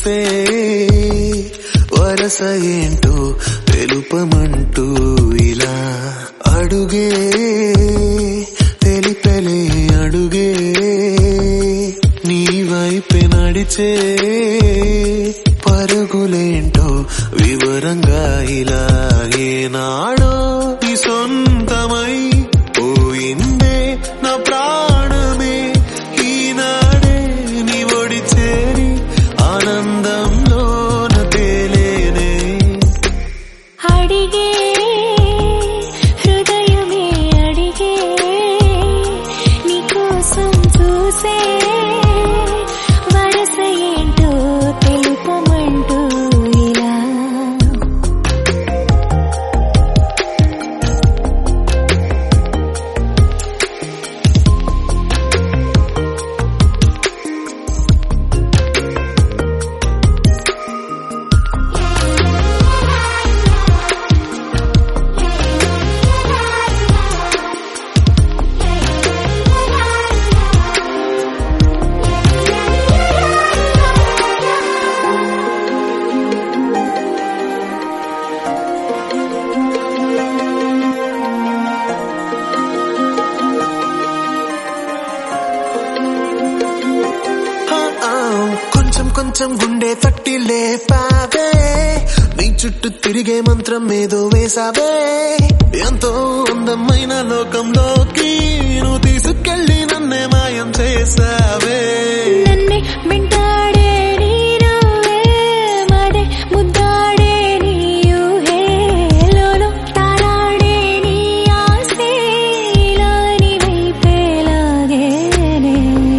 చూసే వరస ఏంటో తెలుపమంటూ ఇలా అడుగే తెలిపెలే అడుగే నీ వైపే నడిచే పరుగులేంటో వివరంగా ఇలా ఏనాడో నీ సొంతమై పోయిందే నా ప్రాణమే ఈనాడే నీ ఒడి చేరి ఆనందంలోన తేలేనే అడిగే హృదయమే అడిగే నీకోసం చూసే వరస ఏంటో తెలుపమంటూ ఇలా ఆ, ఆ, కొంచెం కొంచెం గుండె తట్టి లేపావే నీ చుట్టూ తిరిగే మంత్రం ఏదో వేసావే ఎంతో అందమైన లోకంలోకి నువ్వు తీసుకెళ్ళి నన్నే మాయం చేసావే నన్నే వెంటాడే నీ నవ్వే మదే ముద్దాడే నీ ఊహే లోలో తారాడే నీ ఆసే ఇలా నీ వైపే లాగేనే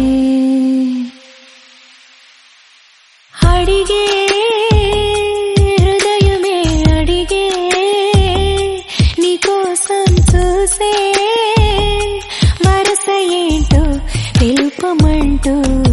అడిగే హృదయమే అడిగే నీకోసం చూసే వరస ఏంటో తెలుపమంటూ